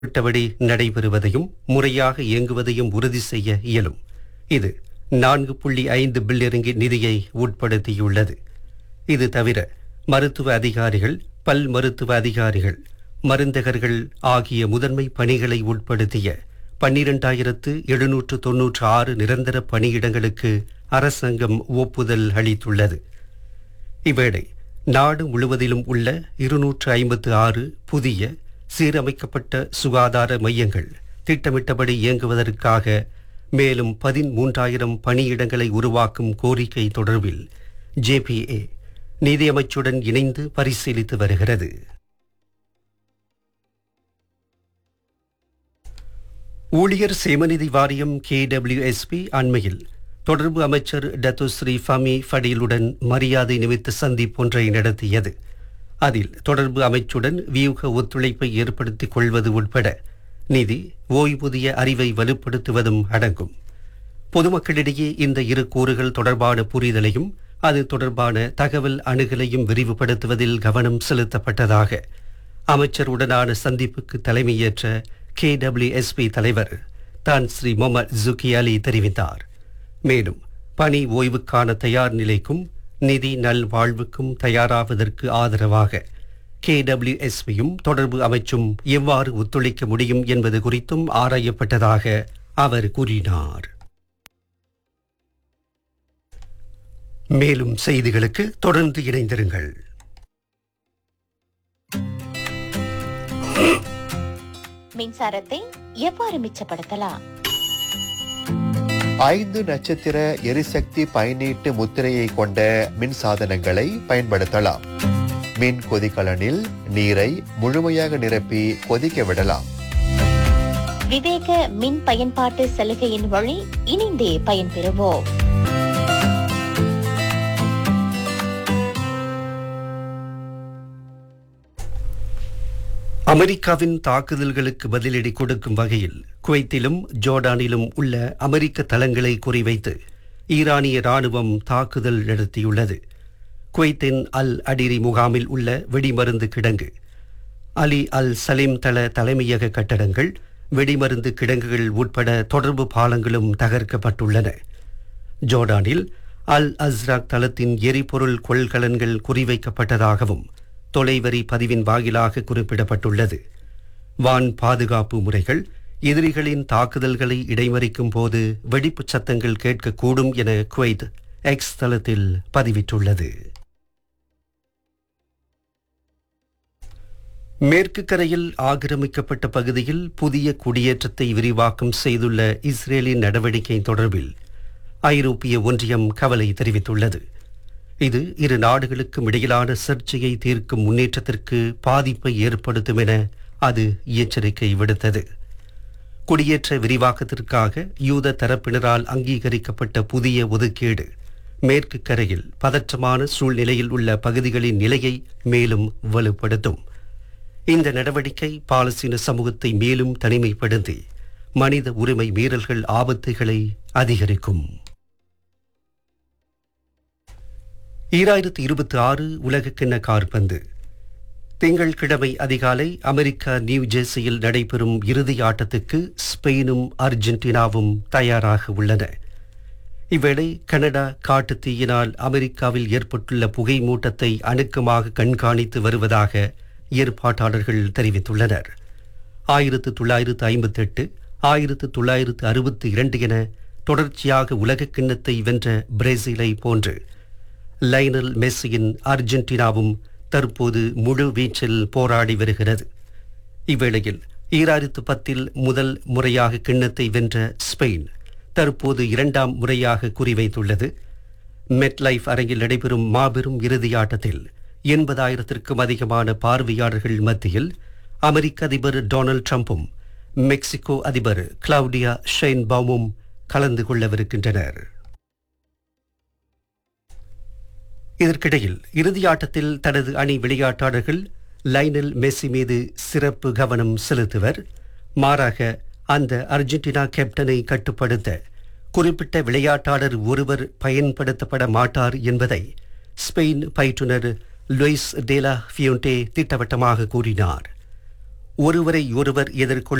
விட்டபடி நடைபெறுவதையும் முறையாக இயங்குவதையும் உறுதி செய்ய இயலும் இது நான்கு புள்ளி ஐந்து பில்லியன் நிதியை உட்படுத்தியுள்ளது இது தவிர மருத்துவ அதிகாரிகள் பல் மருத்துவ அதிகாரிகள் மருந்தகர்கள் ஆகிய முதன்மை பணிகளை உட்படுத்திய பன்னிரண்டாயிரத்து எழுநூற்று தொன்னூற்று ஆறு நிரந்தர பணியிடங்களுக்கு அரசாங்கம் ஒப்புதல் அளித்துள்ளது இவ்வேளை நாடு முழுவதிலும் உள்ள இருநூற்று ஐம்பத்து ஆறு புதிய சீரமைக்கப்பட்ட சுகாதார மையங்கள் திட்டமிட்டபடி இயங்குவதற்காக மேலும் பதிமூன்றாயிரம் பணியிடங்களை உருவாக்கும் கோரிக்கை தொடர்பில் ஜேபிஏ நிதியமைச்சுடன் இணைந்து பரிசீலித்து வருகிறது ஊழியர் சேமநிதி வாரியம் கேடபிள்யூஎஸ்பி அண்மையில் தொடர்பு அமைச்சர் டத்துஸ்ரீ ஃபமி ஃபடீலுடன் மரியாதை நிமித்த சந்திப்பொன்றை நடத்தியது அதில் தொடர்பு அமைச்சுடன் வியூக ஒத்துழைப்பை ஏற்படுத்திக் கொள்வது உட்பட நிதி ஓய்வூதிய அறிவை வலுப்படுத்துவதும் அடங்கும் பொதுமக்களிடையே இந்த இரு கூறுகள் தொடர்பான புரிதலையும் அது தொடர்பான தகவல் அணுகலையும் விரிவுபடுத்துவதில் கவனம் செலுத்தப்பட்டதாக அமைச்சருடனான சந்திப்புக்கு தலைமையேற்ற கேடபிள்யூஎஸ்பி தலைவர் தான் ஸ்ரீ முகமது ஜுகி அலி தெரிவித்தார் மேலும் பணி ஓய்வுக்கான தயார் நிலைக்கும் நிதி நல்வாழ்வுக்கும் தயாராவதற்கு ஆதரவாக கேடபிள்யூஎஸ்பியும் தொடர்பு அமைச்சும் எவ்வாறு ஒத்துழைக்க முடியும் என்பது குறித்தும் ஆராயப்பட்டதாக அவர் கூறினார் மேலும் செய்திகளுக்கு தொடர்ந்து இணைந்திருங்கள் மின்சாரத்தை எவ்வாறு மிச்சப்படுத்தலாம் ஐந்து நட்சத்திர எரிசக்தி பயனீட்டு முத்திரையை கொண்ட மின் சாதனங்களை பயன்படுத்தலாம் மின் கொதிகலனில் நீரை முழுமையாக நிரப்பி கொதிக்க விடலாம் விவேக மின் பயன்பாட்டு சலுகையின் வழி இணைந்தே பயன்பெறுவோம் அமெரிக்காவின் தாக்குதல்களுக்கு பதிலடி கொடுக்கும் வகையில் குவைத்திலும் ஜோர்டானிலும் உள்ள அமெரிக்க தளங்களை குறிவைத்து ஈரானிய ராணுவம் தாக்குதல் நடத்தியுள்ளது குவைத்தின் அல் அடிரி முகாமில் உள்ள வெடிமருந்து கிடங்கு அலி அல் சலீம் தள தலைமையக கட்டடங்கள் வெடிமருந்து கிடங்குகள் உட்பட தொடர்பு பாலங்களும் தகர்க்கப்பட்டுள்ளன ஜோர்டானில் அல் அஸ்ராக் தளத்தின் எரிபொருள் கொள்கலன்கள் குறிவைக்கப்பட்டதாகவும் தொலைவரி பதிவின் வாயிலாக குறிப்பிடப்பட்டுள்ளது வான் பாதுகாப்பு முறைகள் எதிரிகளின் தாக்குதல்களை இடைமறிக்கும் போது வெடிப்புச் சத்தங்கள் கேட்கக்கூடும் என குவைத் எக்ஸ் தளத்தில் பதிவிட்டுள்ளது மேற்கு கரையில் ஆக்கிரமிக்கப்பட்ட பகுதியில் புதிய குடியேற்றத்தை விரிவாக்கம் செய்துள்ள இஸ்ரேலின் நடவடிக்கை தொடர்பில் ஐரோப்பிய ஒன்றியம் கவலை தெரிவித்துள்ளது இது இரு நாடுகளுக்கும் இடையிலான சர்ச்சையை தீர்க்கும் முன்னேற்றத்திற்கு பாதிப்பை ஏற்படுத்தும் என அது எச்சரிக்கை விடுத்தது குடியேற்ற விரிவாக்கத்திற்காக யூத தரப்பினரால் அங்கீகரிக்கப்பட்ட புதிய ஒதுக்கீடு மேற்கு கரையில் பதற்றமான சூழ்நிலையில் உள்ள பகுதிகளின் நிலையை மேலும் வலுப்படுத்தும் இந்த நடவடிக்கை பாலஸ்தீன சமூகத்தை மேலும் தனிமைப்படுத்தி மனித உரிமை மீறல்கள் ஆபத்துகளை அதிகரிக்கும் ஈராயிரத்தி இருபத்தி ஆறு உலகக்கிண்ண கார்பந்து திங்கட்கிழமை அதிகாலை அமெரிக்கா நியூ ஜெர்சியில் நடைபெறும் இறுதி ஆட்டத்துக்கு ஸ்பெயினும் அர்ஜென்டினாவும் தயாராக உள்ளன இவ்வேளை கனடா காட்டுத் தீயினால் அமெரிக்காவில் ஏற்பட்டுள்ள புகை மூட்டத்தை அணுக்கமாக கண்காணித்து வருவதாக ஏற்பாட்டாளர்கள் தெரிவித்துள்ளனர் ஆயிரத்து தொள்ளாயிரத்து ஐம்பத்தெட்டு ஆயிரத்து தொள்ளாயிரத்து அறுபத்தி இரண்டு என தொடர்ச்சியாக உலகக் கிண்ணத்தை வென்ற பிரேசிலை போன்று லைனல் மெஸ்ஸியின் அர்ஜென்டினாவும் தற்போது முழு வீச்சில் போராடி வருகிறது இவ்வேளையில் ஈராயிரத்து பத்தில் முதல் முறையாக கிண்ணத்தை வென்ற ஸ்பெயின் தற்போது இரண்டாம் முறையாக குறிவைத்துள்ளது மெட்லைஃப் அரங்கில் நடைபெறும் மாபெரும் இறுதி ஆட்டத்தில் எண்பதாயிரத்திற்கும் அதிகமான பார்வையாளர்கள் மத்தியில் அமெரிக்க அதிபர் டொனால்ட் ட்ரம்பும் மெக்சிகோ அதிபர் கிளவுடியா ஷெயின்பாமும் கலந்து கொள்ளவிருக்கின்றனர் இதற்கிடையில் இறுதியாட்டத்தில் தனது அணி விளையாட்டாளர்கள் லைனல் மெஸ்ஸி மீது சிறப்பு கவனம் செலுத்துவர் மாறாக அந்த அர்ஜென்டினா கேப்டனை கட்டுப்படுத்த குறிப்பிட்ட விளையாட்டாளர் ஒருவர் பயன்படுத்தப்பட மாட்டார் என்பதை ஸ்பெயின் பயிற்றுனர் லூயிஸ் டேலா ஃபியோண்டே திட்டவட்டமாக கூறினார் ஒருவரை ஒருவர் எதிர்கொள்ள